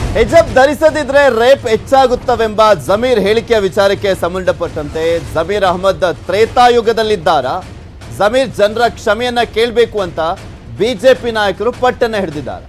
hijab ಧರಿಸದಿದ್ರೆ rape ಹೆಚ್ಚಾಗುತ್ತವೆಂಬ ಜಮೀರ್ ಹೇಳಿಕೆಯ ವಿಚಾರಕ್ಕೆ ಸಂಬಂಧಪಟ್ಟಂತೆ ಜಮೀರ್ ಅಹಮದ್ ತ್ರೇತಾಯುಗದಲ್ಲಿದ್ದಾರಾ ಜಮೀರ್ ಜನರ ಕ್ಷಮೆಯನ್ನ ಕೇಳಬೇಕು ಅಂತ ಬಿಜೆಪಿ ನಾಯಕರು ಪಟ್ಟನ್ನ ಹಿಡಿದಿದ್ದಾರೆ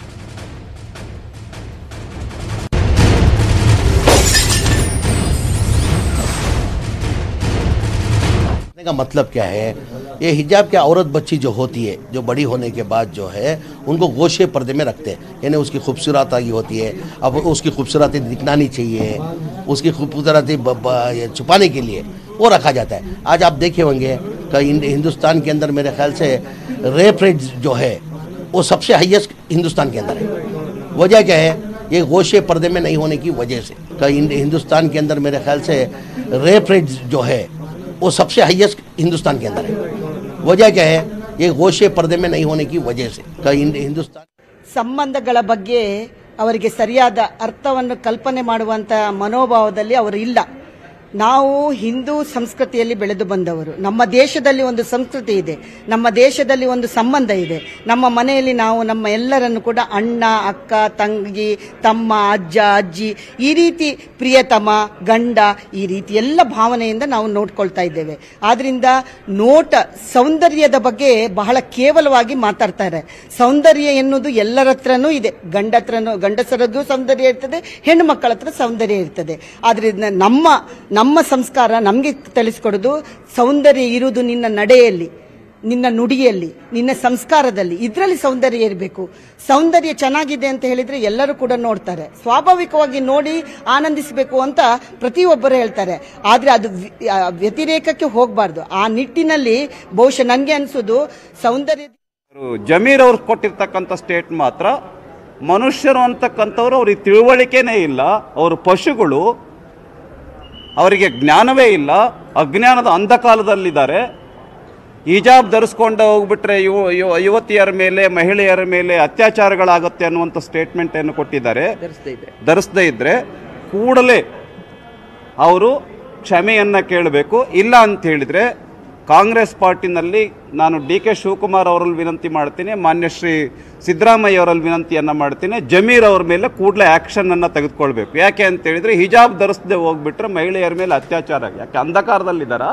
कहने का मतलब क्या है ये हिजाब क्या औरत बच्ची जो होती है जो बड़ी होने के बाद जो है उनको गोशे पर्दे में रखते हैं यानी उसकी खूबसूरत आगी होती है अब उसकी खूबसूरती दिखनानी चाहिए उसकी खूबसूरती ब- ब- ये छुपाने के लिए वो रखा जाता है आज आप देखे होंगे कि हिंद- हिंदुस्तान के अंदर मेरे ख्याल से रेप रेट जो है वो सबसे हाईएस्ट हिंदुस्तान के अंदर है वजह क्या है ये गोशे पर्दे में नहीं होने की वजह से कि हिंद- हिंदुस्तान के अंदर मेरे ख्याल से रेप रेट जो है वो सबसे हाईएस्ट हिंदुस्तान के अंदर है वजह क्या है ये गोशे पर्दे में नहीं होने की वजह से कि हिंद- हिंदुस्तान ಸಂಬಂಧಗಳ ಬಗ್ಗೆ ಅವರಿಗೆ ಸರಿಯಾದ ಅರ್ಥವನ್ನು ಕಲ್ಪನೆ ಮಾಡುವಂತ ಮನೋಭಾವದಲ್ಲಿ ಅವರು ಇಲ್ಲ ನಾವು ಹಿಂದೂ ಸಂಸ್ಕೃತಿಯಲ್ಲಿ ಬೆಳೆದು ಬಂದವರು ನಮ್ಮ ದೇಶದಲ್ಲಿ ಒಂದು ಸಂಸ್ಕೃತಿ ಇದೆ ನಮ್ಮ ದೇಶದಲ್ಲಿ ಒಂದು ಸಂಬಂಧ ಇದೆ ನಮ್ಮ ಮನೆಯಲ್ಲಿ ನಾವು ನಮ್ಮ ಎಲ್ಲರನ್ನು ಕೂಡ ಅಣ್ಣ ಅಕ್ಕ ತಂಗಿ ತಮ್ಮ ಅಜ್ಜ ಅಜ್ಜಿ ಈ ರೀತಿ ಪ್ರಿಯತಮ ಗಂಡ ಈ ರೀತಿ ಎಲ್ಲ ಭಾವನೆಯಿಂದ ನಾವು ನೋಡ್ಕೊಳ್ತಾ ಇದ್ದೇವೆ ಆದ್ರಿಂದ ನೋಟ ಸೌಂದರ್ಯದ ಬಗ್ಗೆ ಬಹಳ ಕೇವಲವಾಗಿ ಮಾತಾಡ್ತಾರೆ ಸೌಂದರ್ಯ ಎನ್ನುವುದು ಎಲ್ಲರ ಹತ್ರನೂ ಇದೆ ಗಂಡ ಹತ್ರನೂ ಗಂಡಸರದ್ದು ಸೌಂದರ್ಯ ಇರ್ತದೆ ಹೆಣ್ಣು ಮಕ್ಕಳ ಹತ್ರ ಸೌಂದರ್ಯ ಇರ್ತದೆ ಆದ್ರಿಂದ ನಮ್ಮ ನಮ್ಮ ಸಂಸ್ಕಾರ ನಮಗೆ ತಿಳಿಸ್ಕೊಡೋದು ಸೌಂದರ್ಯ ಇರುವುದು ನಿನ್ನ ನಡೆಯಲ್ಲಿ ನಿನ್ನ ನುಡಿಯಲ್ಲಿ ನಿನ್ನ ಸಂಸ್ಕಾರದಲ್ಲಿ ಇದರಲ್ಲಿ ಸೌಂದರ್ಯ ಇರಬೇಕು ಸೌಂದರ್ಯ ಚೆನ್ನಾಗಿದೆ ಅಂತ ಹೇಳಿದ್ರೆ ಎಲ್ಲರೂ ಕೂಡ ನೋಡ್ತಾರೆ ಸ್ವಾಭಾವಿಕವಾಗಿ ನೋಡಿ ಆನಂದಿಸಬೇಕು ಅಂತ ಪ್ರತಿಯೊಬ್ಬರು ಹೇಳ್ತಾರೆ ಆದ್ರೆ ಅದು ವಿ- ಆ, ವ್ಯತಿರೇಕಕ್ಕೆ ಹೋಗಬಾರ್ದು ಆ ನಿಟ್ಟಿನಲ್ಲಿ ಬಹುಶಃ ನನಗೆ ಅನ್ಸೋದು ಸೌಂದರ್ಯ ಅವರು ಜಮೀರ್ ಅವ್ರು ಕೊಟ್ಟಿರ್ತಕ್ಕಂಥ ಸ್ಟೇಟ್ ಮಾತ್ರ ಮನುಷ್ಯರು ಅಂತಕ್ಕಂಥವ್ರು ಅವ್ರಿಗೆ ತಿಳುವಳಿಕೆನೇ ಇಲ್ಲ ಅವರು ಪಶುಗಳು ಅವರಿಗೆ ಜ್ಞಾನವೇ ಇಲ್ಲ ಅಜ್ಞಾನದ ಅಂಧಕಾಲದಲ್ಲಿದ್ದಾರೆ ಹಿಜಾಬ್ ಧರಿಸ್ಕೊಂಡು ಹೋಗ್ಬಿಟ್ರೆ ಯುವ ಯುವ- ಯುವತಿಯರ ಮೇಲೆ ಮಹಿಳೆಯರ ಮೇಲೆ ಅತ್ಯಾಚಾರಗಳಾಗುತ್ತೆ ಅನ್ನುವಂಥ ಸ್ಟೇಟ್ಮೆಂಟನ್ನು ಕೊಟ್ಟಿದ್ದಾರೆ ಧರಿಸದೇ ಇದ್ದರೆ ಕೂಡಲೇ ಅವರು ಕ್ಷಮೆಯನ್ನು ಕೇಳಬೇಕು ಇಲ್ಲ ಅಂತ ಹೇಳಿದರೆ ಕಾಂಗ್ರೆಸ್ ಪಾರ್ಟಿನಲ್ಲಿ ನಾನು ಡಿ ಕೆ ಶಿವಕುಮಾರ್ ಅವರಲ್ಲಿ ವಿನಂತಿ ಮಾಡ್ತೀನಿ ಮಾನ್ಯ ಶ್ರೀ ಸಿದ್ದರಾಮಯ್ಯ ಅವರಲ್ಲಿ ವಿನಂತಿಯನ್ನು ಮಾಡ್ತೀನಿ ಜಮೀರ್ ಅವ್ರ ಮೇಲೆ ಕೂಡಲೇ ಆ್ಯಕ್ಷನನ್ನು ತೆಗೆದುಕೊಳ್ಬೇಕು ಯಾಕೆ ಅಂತ ಹೇಳಿದರೆ ಹಿಜಾಬ್ ಧರಿಸದೆ ಹೋಗ್ಬಿಟ್ರೆ ಮಹಿಳೆಯರ ಮೇಲೆ ಅತ್ಯಾಚಾರ ಯಾಕೆ ಅಂಧಕಾರದಲ್ಲಿದ್ದಾರಾ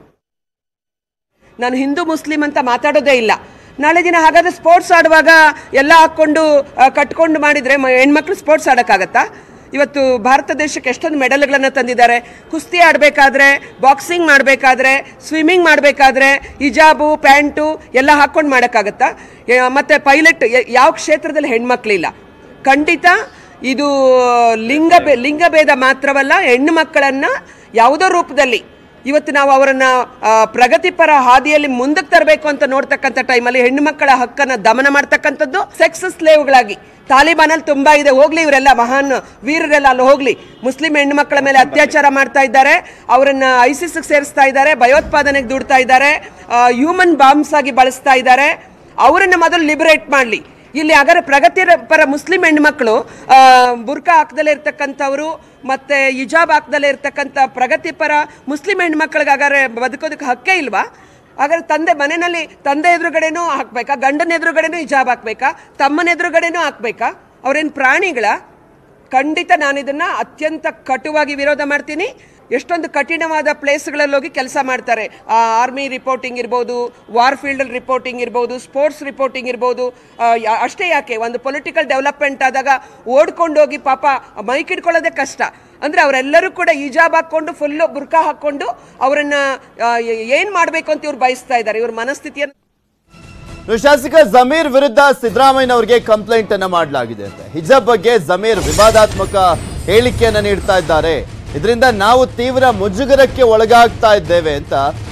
ನಾನು ಹಿಂದೂ ಮುಸ್ಲಿಂ ಅಂತ ಮಾತಾಡೋದೇ ಇಲ್ಲ ನಾಳೆ ದಿನ ಹಾಗಾದ್ರೆ ಸ್ಪೋರ್ಟ್ಸ್ ಆಡುವಾಗ ಎಲ್ಲ ಹಾಕ್ಕೊಂಡು ಆ, ಕಟ್ಕೊಂಡು ಮಾಡಿದರೆ ಹೆಣ್ಮಕ್ಳು ಸ್ಪೋರ್ಟ್ಸ್ ಆಡೋಕ್ಕಾಗತ್ತಾ ಇವತ್ತು ಭಾರತ ದೇಶಕ್ಕೆ ಎಷ್ಟೊಂದು ಮೆಡಲ್ಗಳನ್ನು ತಂದಿದ್ದಾರೆ ಕುಸ್ತಿ ಆಡಬೇಕಾದ್ರೆ ಬಾಕ್ಸಿಂಗ್ ಮಾಡಬೇಕಾದ್ರೆ ಸ್ವಿಮ್ಮಿಂಗ್ ಮಾಡಬೇಕಾದ್ರೆ ಹಿಜಾಬು ಪ್ಯಾಂಟು ಎಲ್ಲ ಹಾಕ್ಕೊಂಡು ಮಾಡೋಕ್ಕಾಗತ್ತಾ ಯ- ಮತ್ತೆ ಪೈಲಟ್ ಯಾವ ಕ್ಷೇತ್ರದಲ್ಲಿ ಹೆಣ್ಮಕ್ಳಿಲ್ಲ ಖಂಡಿತ ಇದು ಲಿಂಗ ಬೆ- ಲಿಂಗಭೇದ ಮಾತ್ರವಲ್ಲ ಹೆಣ್ಣು ಮಕ್ಕಳನ್ನು ಯಾವುದೋ ರೂಪದಲ್ಲಿ ಇವತ್ತು ನಾವು ಅವರನ್ನ ಆ, ಪ್ರಗತಿಪರ ಹಾದಿಯಲ್ಲಿ ಮುಂದಕ್ಕೆ ತರಬೇಕು ಅಂತ ನೋಡ್ತಕ್ಕಂಥ ಟೈಮಲ್ಲಿ ಹೆಣ್ಣು ಮಕ್ಕಳ ಹಕ್ಕನ್ನ ದಮನ ಮಾಡ್ತಕ್ಕಂಥದ್ದು ಸೆಕ್ಸ್ ಸ್ಲೇವ್ಗಳಾಗಿ ತಾಲಿಬಾನಲ್ಲಿ ತುಂಬಾ ಇದೆ ಹೋಗ್ಲಿ ಇವರೆಲ್ಲ ಮಹಾನ್ ವೀರರೆಲ್ಲ ಅಲ್ಲಿ ಹೋಗ್ಲಿ ಮುಸ್ಲಿಂ ಹೆಣ್ಣು ಮಕ್ಕಳ ಮೇಲೆ ಅತ್ಯಾಚಾರ ಮಾಡ್ತಾ ಇದ್ದಾರೆ ಅವರನ್ನ ಐಸಿಸ್ ಸೇರಿಸ್ತಾ ಇದ್ದಾರೆ ಭಯೋತ್ಪಾದನೆಗೆ ದುಡ್ತಾ ಇದ್ದಾರೆ ಹ್ಯೂಮನ್ ಬಾಂಬ್ಸ್ ಆಗಿ ಬಳಸ್ತಾ ಇದ್ದಾರೆ ಅವರನ್ನ ಮೊದಲು ಲಿಬರೇಟ್ ಮಾಡಲಿ ಇಲ್ಲಿ ಹಾಗಾದ್ರೆ ಪ್ರಗತಿ ಪರ ಮುಸ್ಲಿಂ ಹೆಣ್ಮಕ್ಳು ಆ, ಬುರ್ಕಾ ಹಾಕ್ದಲೇ ಇರ್ತಕ್ಕಂಥವ್ರು ಮತ್ತೆ ಹಿಜಾಬ್ ಹಾಕ್ದಲೇ ಇರ್ತಕ್ಕಂಥ ಪ್ರಗತಿಪರ ಮುಸ್ಲಿಂ ಹೆಣ್ಮಕ್ಳಿಗೆ ಹಾಗಾದ್ರೆ ಬದುಕೋದಕ್ಕೆ ಹಕ್ಕೇ ಇಲ್ವಾ ಹಾಗಾದ್ರೆ ತಂದೆ ಮನೆಯಲ್ಲಿ ತಂದೆ ಎದುರುಗಡೆನೂ ಹಾಕ್ಬೇಕಾ ಗಂಡನ ಎದುರುಗಡೆನೂ ಹಿಜಾಬ್ ಹಾಕ್ಬೇಕಾ ತಮ್ಮನ ಎದುರುಗಡೆನೂ ಹಾಕ್ಬೇಕಾ ಅವ್ರೇನು ಪ್ರಾಣಿಗಳ ಖಂಡಿತ ನಾನು ಇದನ್ನ ಅತ್ಯಂತ ಕಟುವಾಗಿ ವಿರೋಧ ಮಾಡ್ತೀನಿ ಎಷ್ಟೊಂದು ಕಠಿಣವಾದ ಪ್ಲೇಸ್ಗಳಲ್ಲಿ ಹೋಗಿ ಕೆಲಸ ಮಾಡ್ತಾರೆ ಆರ್ಮಿ ರಿಪೋರ್ಟಿಂಗ್ ಇರ್ಬೋದು ವಾರ್ ಫೀಲ್ಡ್ ರಿಪೋರ್ಟಿಂಗ್ ಇರ್ಬೋದು ಸ್ಪೋರ್ಟ್ಸ್ ರಿಪೋರ್ಟಿಂಗ್ ಇರ್ಬೋದು ಆ, ಯಾ- ಅಷ್ಟೇ ಯಾಕೆ ಒಂದು ಪೊಲಿಟಿಕಲ್ ಡೆವಲಪ್ಮೆಂಟ್ ಆದಾಗ ಓಡ್ಕೊಂಡೋಗಿ ಪಾಪ ಮೈಕ್ ಇಟ್ಕೊಳ್ಳೋದೇ ಕಷ್ಟ ಅಂದ್ರೆ ಅವರೆಲ್ಲರೂ ಕೂಡ ಹಿಜಾಬ್ ಹಾಕೊಂಡು ಫುಲ್ಲು ಬುರ್ಕಾ ಹಾಕೊಂಡು ಅವರನ್ನ ಆ, ಏ- ಏನ್ ಮಾಡ್ಬೇಕು ಅಂತ ಇವ್ರು ಬಯಸ್ತಾ ಇದ್ದಾರೆ ಇವ್ರ ಮನಸ್ಥಿತಿಯನ್ನು ಇನ್ನು ಶಾಸಕ ಜಮೀರ್ ವಿರುದ್ಧ ಸಿದ್ದರಾಮಯ್ಯನವರಿಗೆ ಕಂಪ್ಲೇಂಟ್ ಅನ್ನ ಮಾಡಲಾಗಿದೆ ಅಂತೆ ಹಿಜಾಬ್ ಬಗ್ಗೆ ಜಮೀರ್ ವಿವಾದಾತ್ಮಕ ಹೇಳಿಕೆಯನ್ನ ನೀಡ್ತಾ ಇದ್ದಾರೆ ಇದರಿಂದ ನಾವು ತೀವ್ರ ಮುಜುಗರಕ್ಕೆ ಒಳಗಾಗ್ತಾ ಇದ್ದೇವೆ ಅಂತ